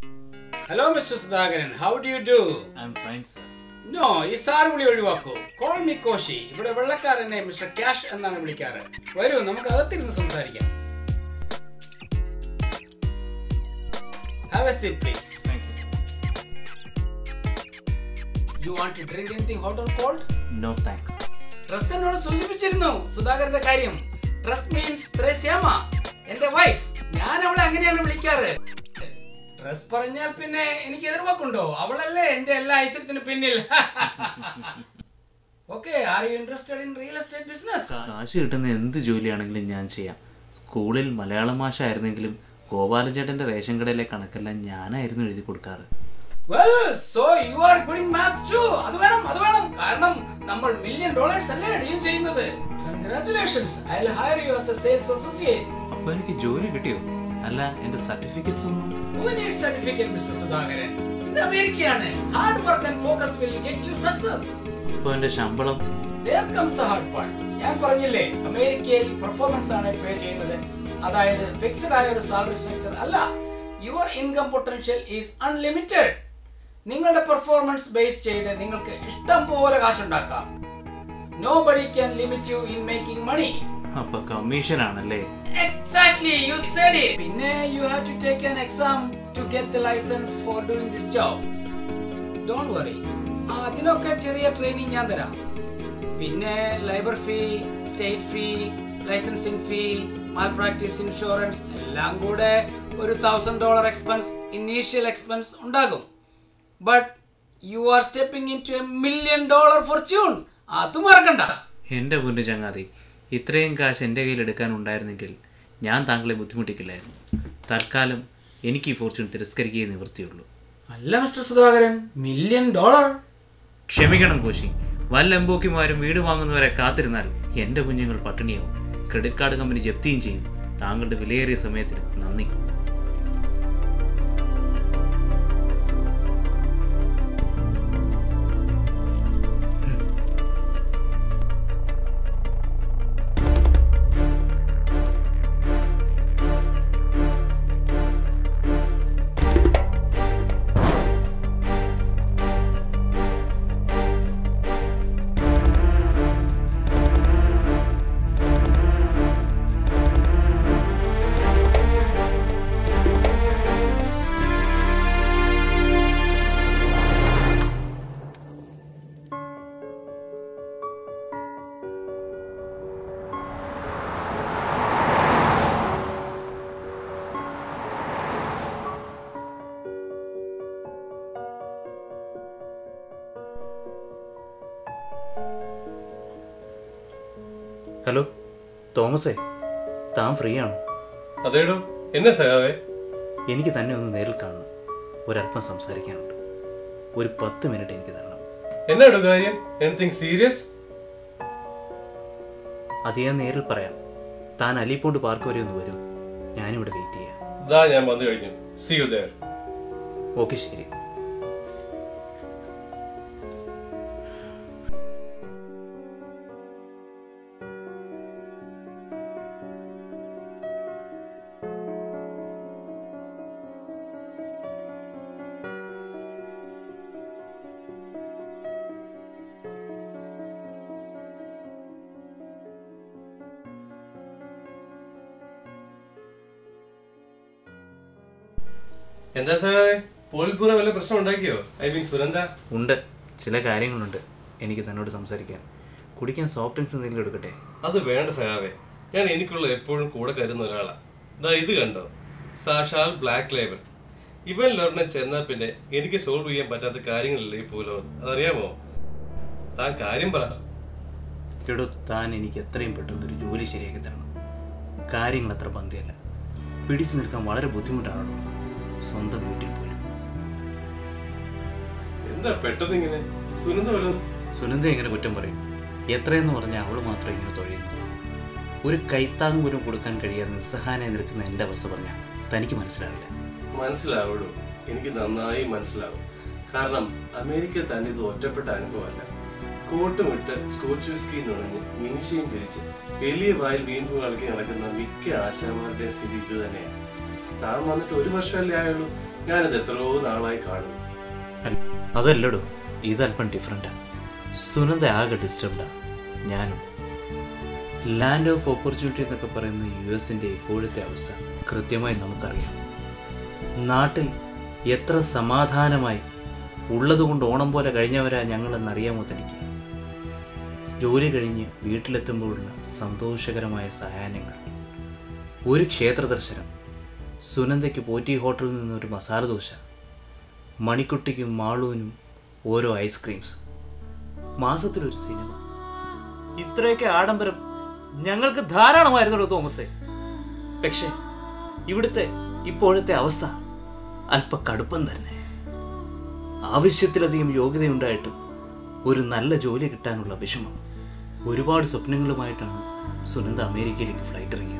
Hello mister Sudhakaran how do you do I'm fine sir no ഈ sir വിളി ഒഴിവാക്കൂ call me Koshy ഇവിടെ വെള്ളക്കാരനെ mister cash എന്നാണ് വിളിക്കാറ് വരൂ നമുക്ക് അകത്തിരുന്ന് സംസാരിക്കാം have a seat please thank you you want to drink anything hot or cold no thanks ഡ്രസ് എന്നോട് സൂചിപ്പിച്ചിരുന്നു സുധാകരന്റെ കാര്യം ഡ്രസ് മീൻസ് ത്രേസ്യാമ എന്റെ വൈഫ് ഞാൻ അവളെ അങ്ങനെയാണ് വിളിക്കാറ് ഡ്രസ് പറഞ്ഞാൽ പിന്നെ എനിക്ക് എതിർവാക്കുണ്ടോ അവളല്ലേ എന്റെ എല്ലാ ഐശ്വര്യത്തിന് പിന്നിൽ okay are you interested in real estate business കാശ് കിട്ടുന്ന എന്ത് ജോലിയാണെങ്കിലും ഞാൻ ചെയ്യാം സ്കൂളിൽ മലയാളം മാഷ ആയിരുന്നെങ്കിലും ഗോപാലചേട്ടൻ്റെ റേഷൻ കടയിലെ കണക്കെല്ലാം ഞാനായിരുന്നു എഴുതി കൊടുക്കാറ് well so you are good in maths too അത് വേണം അത് വേണം കാരണം നമ്മൾ മില്യൺ ഡോളേഴ്സ് അല്ലേ ഡീൽ ചെയ്യുന്നത് congratulations I will hire you as a sales associate അപ്പോൾ എനിക്ക് ജോലി കിട്ടിയോ അല്ല എൻ്റെ സർട്ടിഫിക്കറ്റ്സ് ഒന്നും Who needs certificate, Mr. Sudhakaran? ഇത് അമേരിക്കയാണ് hard work and focus will get you success അപ്പോൾ എൻ്റെ ശമ്പളം There comes the hard part. ഞാൻ പറഞ്ഞില്ലേ അമേരിക്കയിൽ പെർഫോമൻസ് ആണ് പേ ചെയ്യുന്നത് അതായത് ഫിക്സഡ് ആയ ഒരു സാലറി സ്ട്രക്ചർ അല്ല your income potential is unlimited നിങ്ങളുടെ പെർഫോമൻസ് ബേസ് ചെയ്ത് നിങ്ങൾക്ക് ഇഷ്ടം പോലെ കാശുണ്ടാക്കാം no buddy can limit you in making money അപ്പോൾ കമ്മീഷൻ ആണല്ലേ Exactly, you said it. പിന്നെ you have to take an exam to get the license for doing this job. Don't worry. ആ, അതിനൊക്കെ ചെറിയ ട്രെയിനിങ് ഞാൻ തരാം പിന്നെ ലൈബർ fee state fee licensing fee malpractice insurance എല്ലാം കൂടെ ഒരു thousand dollar expense initial expense ഉണ്ടാകും but you are stepping into a million dollar fortune അത് മറക്കണ്ട എൻ്റെ പൊന്നു ചങ്ങാതി ഇത്രയും കാശ് എൻ്റെ കയ്യിൽ എടുക്കാനുണ്ടായിരുന്നെങ്കിൽ ഞാൻ താങ്കളെ ബുദ്ധിമുട്ടിക്കില്ലായിരുന്നു തൽക്കാലം എനിക്ക് ഈ ഫോർച്യൂൺ തിരസ്കരിക്കുകയേ നിവൃത്തിയുള്ളൂ അല്ല മിസ്റ്റർ സുധാകരൻ മില്യൺ ഡോളർ ക്ഷമിക്കണം കോശി വല്ല എംബോക്കിമാരും വീട് വാങ്ങുന്നവരെ കാത്തിരുന്നാൽ എൻ്റെ കുഞ്ഞുങ്ങൾ പട്ടിണിയാവും ക്രെഡിറ്റ് കാർഡ് കമ്പനി ജപ്തിയും ചെയ്യും താങ്കളുടെ വിലയേറിയ സമയത്തിന് നന്ദി ഹലോ തോമസേ താൻ ഫ്രീ ആണോ അതേടോ എന്നെ സഖാവേ എനിക്ക് തന്നെ ഒന്ന് നേരിൽ കാണണം ഒരല്പം സംസാരിക്കാനുണ്ട് ഒരു പത്ത് മിനിറ്റ് എനിക്ക് തരണം എന്നാടോ കാര്യം എനിത്തിങ് സീരിയസ് അത് ഞാൻ നേരിൽ പറയാം താൻ അലിപ്പോണ്ട് പാർക്ക് വരെ ഒന്ന് വരൂ ഞാനിവിടെ വെയിറ്റ് ചെയ്യാം ദാ ഞാൻ വന്നു കഴിഞ്ഞു സി യു ദയർ ഓക്കെ ശരി എന്താ സഖാവേ പോളിപൂറ വല്ല പ്രശ്നം ഉണ്ടാക്കിയോ ഐ മീൻ സുനന്ദ ഉണ്ട് ചില കാര്യങ്ങളുണ്ട് എനിക്ക് തന്നോട് സംസാരിക്കാൻ കുടിക്കാൻ സോഫ്റ്റ് ഡ്രിങ്ക്സ് എന്തെങ്കിലും എടുക്കട്ടെ അത് വേണ്ട സഖാവേ ഞാൻ എനിക്കുള്ള എപ്പോഴും കൂടെ കരുതുന്ന ഒരാളാ ദാ ഇത് കണ്ടോ സാക്ഷാൽ ബ്ലാക്ക് ലേബൽ ഇവൻ ലൊരെണ്ണം ചെന്നാൽ പിന്നെ എനിക്ക് സോൾവ് ചെയ്യാൻ പറ്റാത്ത കാര്യങ്ങളില്ലേ ഈ പൂലോകത്ത് അതറിയാമോ താൻ കാര്യം പറ എടോ താൻ എനിക്ക് എത്രയും പെട്ടെന്ന് ഒരു ജോലി ശരിയാക്കി തരണം കാര്യങ്ങൾ അത്ര പന്തിയല്ല പിടിച്ചു നിൽക്കാൻ വളരെ ബുദ്ധിമുട്ടാണല്ലോ സ്വന്തം വീട്ടിൽ പോലും എന്താ പെട്ടെന്ന് ഇങ്ങനെ സുനന്ദ വല്ലതും സുനന്ദ എങ്ങനെ കുറ്റം പറയും എത്രയെന്ന് പറഞ്ഞാൽ അവൾ മാത്രം ഇങ്ങനെ തുഴയുന്നതാണ് ഒരു കൈത്താങ് പോലും കൊടുക്കാൻ കഴിയാതെ നിസ്സഹായനായി നിൽക്കുന്ന എൻ്റെ അവസ്ഥ പറഞ്ഞാൽ തനിക്ക് മനസ്സിലാവില്ല മനസ്സിലാവുള്ളൂ എനിക്ക് നന്നായി മനസ്സിലാവും കാരണം അമേരിക്ക തന്നെ ഇത് ഒറ്റപ്പെട്ട അനുഭവമല്ല കോട്ടും ഇട്ട് സ്കോച്ച് വിസ്കി നുണഞ്ഞ് മീശയും പിരിച്ച് വലിയ വായിൽ വീണ്ടും കളിക്കി നടക്കുന്ന മിക്ക ആശാമാരുടെ സ്ഥിതി ഇത് തന്നെയാണ് താൻ വന്നിട്ട് ഒരു വർഷമല്ലേ ആയുള്ളൂ ഞാനിത് എത്രയോ നാളായി കാണുന്നു അല്ല, അതല്ലടോ ഇതല്പം ഡിഫറെൻ്റാ സുനന്ദ ആകെ ഡിസ്റ്റർബ്ഡാ ഞാനും ലാൻഡ് ഓഫ് ഓപ്പർച്യൂണിറ്റി എന്നൊക്കെ പറയുന്ന യു എസിൻ്റെ ഇപ്പോഴത്തെ അവസ്ഥ കൃത്യമായി നമുക്കറിയാം നാട്ടിൽ എത്ര സമാധാനമായി ഉള്ളതുകൊണ്ട് ഓണം പോലെ കഴിഞ്ഞവരാ ഞങ്ങളെന്നറിയാമോ തനിക്ക് ജോലി കഴിഞ്ഞ് വീട്ടിലെത്തുമ്പോഴുള്ള സന്തോഷകരമായ സായാഹ്നങ്ങൾ ഒരു ക്ഷേത്ര ദർശനം സുനന്ദയ്ക്ക് പോറ്റി ഹോട്ടലിൽ നിന്നൊരു മസാല ദോശ മണിക്കുട്ടിക്കും മാളുവിനും ഓരോ ഐസ്ക്രീംസ് മാസത്തിലൊരു സിനിമ ഇത്രയൊക്കെ ആഡംബരം ഞങ്ങൾക്ക് ധാരാളമായിരുന്നല്ലോ തോമസേ പക്ഷേ ഇവിടുത്തെ ഇപ്പോഴത്തെ അവസ്ഥ അല്പ കടുപ്പം തന്നെ ആവശ്യത്തിലധികം യോഗ്യതയുണ്ടായിട്ടും ഒരു നല്ല ജോലി കിട്ടാനുള്ള വിഷമം ഒരുപാട് സ്വപ്നങ്ങളുമായിട്ടാണ് സുനന്ദ അമേരിക്കയിലേക്ക് ഫ്ലൈറ്റ് ഇറങ്ങിയത്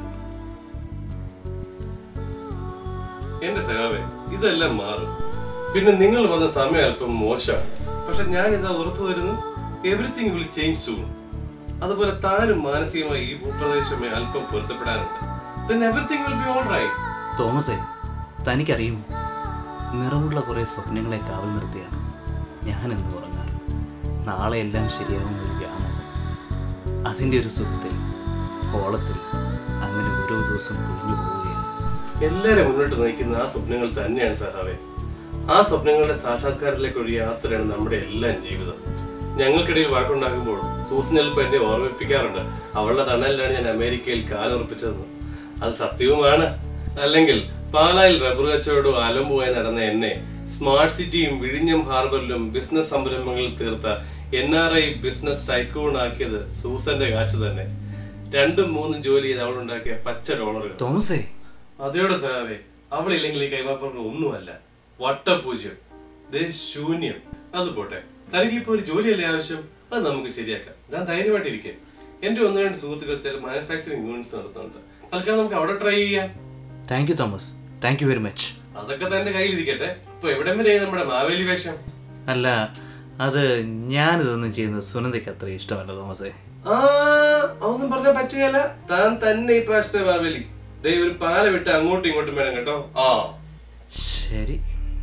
എന്റെ സഹാവേ ഇതെല്ലാം മാറും പിന്നെ നിങ്ങൾ വന്ന സമയം അല്പം മോശമാണ് പക്ഷെ ഞാൻ ഇതാ ഉറപ്പു തരുന്നു എവറിത്തിങ് വിൽ ചേഞ്ച് സൂൺ അതുപോലെ താനും മാനസികമായി ഈ ഭൂപ്രദേശവുമായി അല്പം പൊരുത്തപ്പെടാനുണ്ട് then everything will be all right തോമസേ തനിക്കറിയുമോ നിറമുള്ള കുറേ സ്വപ്നങ്ങളെ കാവൽ നിർത്തിയാണ് ഞാനെന്ന് ഉറങ്ങാറ് നാളെ എല്ലാം ശരിയാവുന്ന ഒരു വ്യാമോഹം അതിൻ്റെ ഒരു സുഖത്തിൽ ഓളത്തിൽ അങ്ങനെ ഓരോ ദിവസം കൊഴിഞ്ഞു പോവുകയാണ് എല്ലാരും മുന്നോട്ട് നയിക്കുന്ന ആ സ്വപ്നങ്ങൾ തന്നെയാണ് സഹാവേ ആ സ്വപ്നങ്ങളുടെ സാക്ഷാത്കാരത്തിലേക്ക് ഒരു യാത്രയാണ് നമ്മുടെ എല്ലാം ജീവിതം ഞങ്ങൾക്കിടയിൽ വഴക്കുണ്ടാകുമ്പോൾ സൂസൻ ചിലപ്പോൾ എന്നെ ഓർമ്മിപ്പിക്കാറുണ്ട് അവളുടെ തണലിലാണ് ഞാൻ അമേരിക്കയിൽ കാലുറപ്പിച്ചതെന്ന് അത് സത്യവുമാണ് അല്ലെങ്കിൽ പാലായിൽ റബ്ബർ കച്ചവടവും അലമ്പുമായി നടന്ന എന്നെ സ്മാർട്ട് സിറ്റിയും വിഴിഞ്ഞം ഹാർബറിലും ബിസിനസ് സംരംഭങ്ങളിൽ തീർത്ത N R I business tycoon ആക്കിയത് സൂസന്റെ കാശ് തന്നെ രണ്ടും മൂന്നും ജോലി ചെയ്ത് അവൾ ഉണ്ടാക്കിയ പച്ച ഡോളറുകൾ തോമസേ അതോടെ സാറേ അവളില്ലെങ്കിൽ ഈ കൈമാപ്പറഞ്ഞ ഒന്നുമല്ല വട്ടപൂജ്യം ദേ ശൂന്യം അത് പോട്ടെ തനിക്ക് ഇപ്പൊ ഒരു ജോലിയല്ലേ ആവശ്യം അത് നമുക്ക് ശരിയാക്കാം ഞാൻ ധൈര്യമായിട്ടിരിക്കെ എന്റെ ഒന്ന് രണ്ട് സുഹൃത്തുക്കൾ ചില മാനുഫാക്ചറിംഗ് യൂണിറ്റ്സ് നടത്തുന്നുണ്ട് തൽക്കാലം നമുക്ക് അവിടെ ട്രൈ ചെയ്യാം thank you Thomas thank you very much അതൊക്കെ തന്റെ കയ്യിലിരിക്കട്ടെ ഇപ്പൊ എവിടം വരെ നമ്മുടെ മാവേലി വേഷം അല്ല അത് ഞാനിതൊന്നും ചെയ്യുന്നത് സുനന്ദയ്ക്ക് അത്ര ഇഷ്ടമല്ല തോമസേ ആ അതൊന്നും പറഞ്ഞാൽ പറ്റുകയല്ല താൻ തന്നെ ഈ പ്രാവശ്യത്തെ മാവേലി ദേ ഒരു പാല വിട്ട് അങ്ങോട്ടും ഇങ്ങോട്ടും വേണം കേട്ടോ ആ ശരി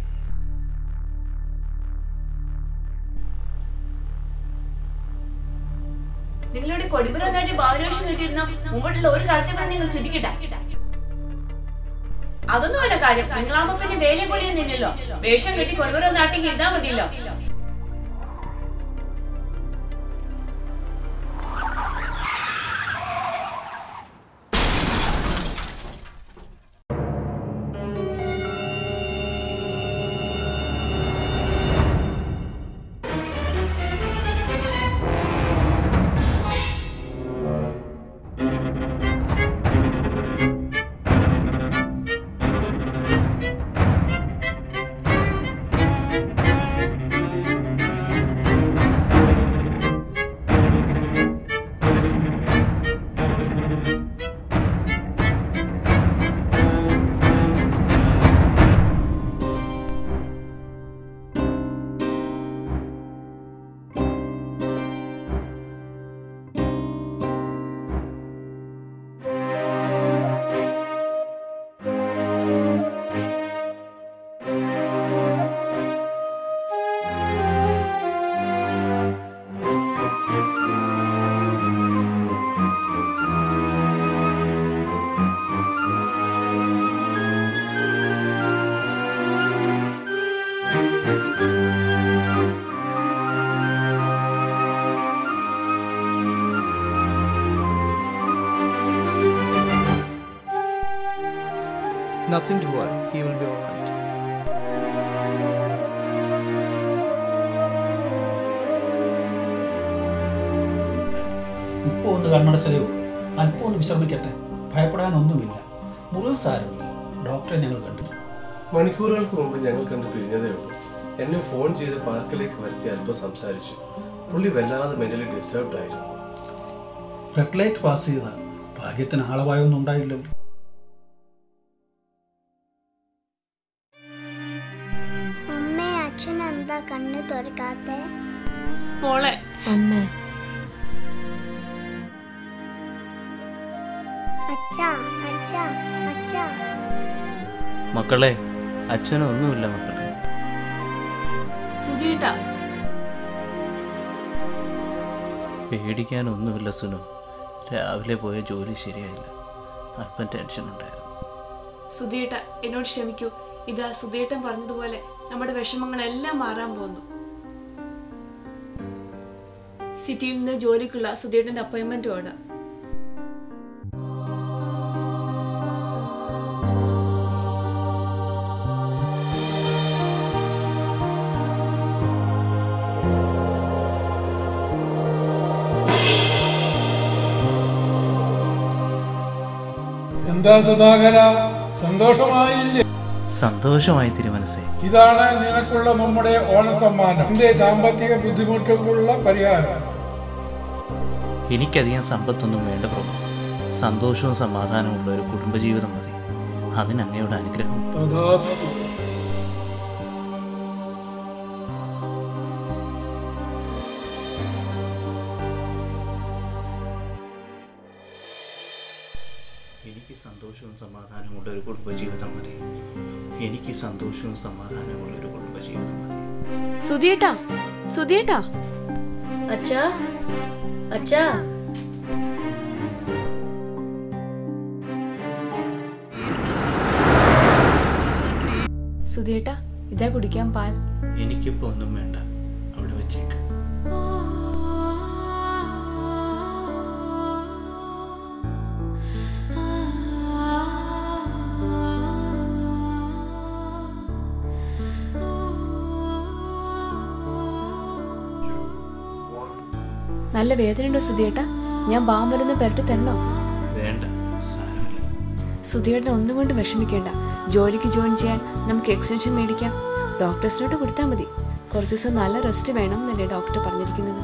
നിങ്ങളുടെ കൊടിപുറം നാട്ടി ഭാവനോഷം കിട്ടിയിരുന്ന മുമ്പോട്ടുള്ള ഒരു കാര്യത്തെ നിങ്ങൾ ചിന്തിക്കണ്ട അതൊന്നും വല്ല കാര്യം നിങ്ങളാകുമ്പോ പിന്നെ വേല പോലെയൊന്നും ഇല്ലല്ലോ വേഷം കെട്ടി കൊടിപുറം നാട്ടിൽ ഇരുന്നാ മതിയല്ലോ Nothing to worry. He will be all right. ഇപ്പോൾ ഒന്ന് കണ്ണടച്ചതേ ഉള്ളൂ അല്പം ഒന്ന് വിശ്രമിക്കട്ടെ ഭയപ്പെടാനൊന്നുമില്ല മുറിവ് സാരമില്ല ഡോക്ടറെ ഞങ്ങൾ കണ്ടു മണിക്കൂറുകൾക്ക് മുമ്പ് ഞങ്ങൾ കണ്ട് പിരിഞ്ഞതേ ഉള്ളൂ എന്നെ ഫോൺ ചെയ്ത് പാർക്കിലേക്ക് വരുത്തി അല്പം സംസാരിച്ചു പുള്ളി വല്ലാതെ മെന്റലി ഡിസ്റ്റർബ്ഡ് ആയിരുന്നു റെഡ് ലൈറ്റ് പാസ് ചെയ്ത ഭാഗ്യത്തിന് ആളപായൊന്നും ഉണ്ടായില്ലല്ലോ അമ്മേ അച്ഛൻ എന്താ കണ്ണ് തുറക്കാത്തെ മോളെ അമ്മേ അച്ഛാ അച്ഛാ അച്ഛാ മക്കളെ അച്ഛനൊന്നുമില്ല മക്കളെ സുധീട്ടാ പേടിക്കാനൊന്നുമില്ല സുനു രാവിലെ പോയ ജോലി ശരിയായില്ല അല്പം ടെൻഷൻ ഉണ്ടായിരുന്നു സുധീട്ട എന്നോട് ക്ഷമിക്കൂ ഇതാ സുധീട്ടൻ പറഞ്ഞതുപോലെ നമ്മുടെ വിഷമങ്ങളെല്ലാം മാറാൻ പോകുന്നു സിറ്റിയിൽ നിന്ന് ജോലിക്കുള്ള സുധീട്ടന്റെ അപ്പോയിന്റ്മെന്റ് ഓർഡർ എന്താ സുധാകര സന്തോഷമായില്ലേ സന്തോഷമായി തിരുമനസേ ഇതാണ് നിനക്കുള്ള നമ്മുടെ ഓണസമ്മാനം നിന്റെ സാമ്പത്തിക ബുദ്ധിമുട്ടുകളുള്ള പരിഹാരം എനിക്കധികം സമ്പത്തൊന്നും വേണ്ട പ്രഭു സന്തോഷവും സമാധാനവും ഉള്ള ഒരു കുടുംബജീവിതം മതി അതിന് അങ്ങയുടെ അനുഗ്രഹം തഥാസ്തു എനിക്ക് സന്തോഷവും സമാധാനവും ഉള്ള ഒരു കുടുംബജീവിതം മതി എനിക്ക് സന്തോഷവും സമാധാനവും ഉള്ള ഒരു കുടുംബജീവിതം മതി സുധീട്ടാ സുധീട്ടാ അച്ഛാ അച്ഛാ സുധീട്ടാ ഇതാ കുടിക്കാൻ പാൽ എനിക്കിപ്പോൾ ഒന്നും വേണ്ട അവിടെ വെച്ചേക്ക് നല്ല വേദനയുണ്ടോ സുധീട്ടാ ഞാൻ ബാമ്പലൊന്ന് പെരട്ടി തരണോ വേണ്ട സാരമില്ല സുധീട്ടൻ ഒന്നും കൊണ്ട് വിഷമിക്കേണ്ട ജോലിക്ക് ജോയിൻ ചെയ്യാൻ നമുക്ക് എക്സ്റ്റൻഷൻ മേടിക്കാം ഡോക്ടേഴ്സിനോട്ട് കൊടുത്താൽ മതി കുറച്ച് ദിവസം നല്ല റെസ്റ്റ് വേണം എന്നല്ലേ ഡോക്ടർ പറഞ്ഞിരിക്കുന്നത്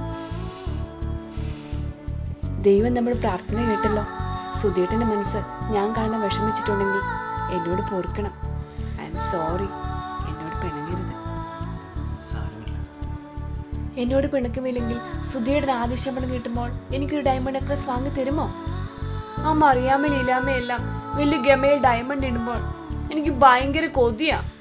ദൈവം നമ്മുടെ പ്രാർത്ഥന കേട്ടല്ലോ സുധീട്ടൻ്റെ മനസ്സ് ഞാൻ കാണാൻ വിഷമിച്ചിട്ടുണ്ടെങ്കിൽ എന്നോട് പൊറുക്കണം ഐ എം സോറി എന്നോട് പിണങ്ങരുത് സാരമില്ല എന്നോട് പിണക്കമില്ലെങ്കിൽ സുധിയുടെ ആദ്യ ശമ്പളം കിട്ടുമ്പോൾ എനിക്കൊരു ഡയമണ്ട് നെക്ലസ് വാങ്ങി തരുമോ അമ്മ അറിയാമേ ലീലാമയെല്ലാം വലിയ ഗമയിൽ ഡയമണ്ട് ഇടുമ്പോൾ എനിക്ക് ഭയങ്കര കൊതിയാ